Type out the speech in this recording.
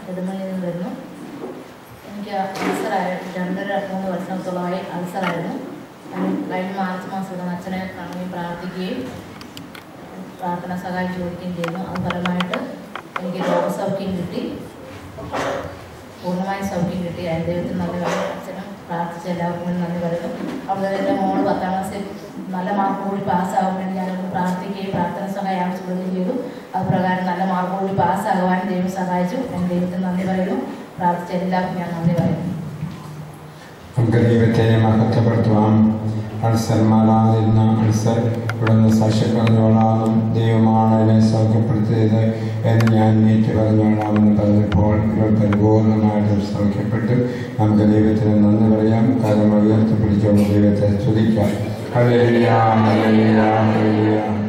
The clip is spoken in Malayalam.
നെടുമണിയിൽ നിന്ന് വരുന്നു എനിക്ക് അൾസറായി രണ്ടര മൂന്ന് വർഷത്തോളമായി അൾസറായിരുന്നു ഞാൻ കഴിഞ്ഞ മാർച്ച് മാസത്തിൽ അച്ഛനെ കാണുകയും പ്രാർത്ഥിക്കുകയും പ്രാർത്ഥന സഹായം ചോദിക്കുകയും ചെയ്യുന്നു അത് ഫലമായിട്ട് എനിക്ക് രോഗസൗഖ്യം കിട്ടി പൂർണ്ണമായ സൗഖ്യം കിട്ടി അതിന് ദൈവത്തിന് നന്ദി പറയുന്നു അച്ഛനും പ്രാർത്ഥിച്ച എല്ലാവർക്കും വേണ്ടി നന്ദി പറയുന്നു അവിടെ എൻ്റെ മോള് പത്താം ക്ലാസ്സിൽ നല്ല മാർക്ക് കൂടി പാസ്സാകാൻ വേണ്ടി ഞാനൊന്ന് പ്രാർത്ഥിക്കുകയും പ്രാർത്ഥന സഹായം ആവശ്യപ്പെടുകയും ചെയ്തു അത് പ്രകാരം നല്ല മാർക്ക് കൂടി പാസ്സാകുവാൻ ദൈവം സഹായിച്ചു ഞാൻ ദൈവത്തിന് നന്ദി പറയുന്നു പ്രാർത്ഥിച്ച എല്ലാവർക്കും ഞാൻ നന്ദി പറയുന്നു നമുക്ക് ദൈവത്തെ മഹത്വപ്പെടുത്തുവാം അൾസർ മാറാതിരുന്ന അൾസർ ഇവിടുന്ന് സാക്ഷി പറഞ്ഞോളാം ദൈവമാണ് എന്നെ സൗഖ്യപ്പെടുത്തിയത് എന്ന് ഞാൻ നീറ്റ് പറഞ്ഞോളാമെന്ന് പറഞ്ഞപ്പോൾ ഇവർ പരിപൂർണമായിട്ടും സൗഖ്യപ്പെട്ടു നമുക്ക് ദൈവത്തിന് നന്ദി പറയാം കാര്യങ്ങൾ ഉയർത്തിപ്പിടിച്ചുകൊണ്ട് ദൈവത്തെ സ്തുതിക്കാം ഹല്ലേലൂയ ഹല്ലേലൂയ ഹല്ലേലൂയ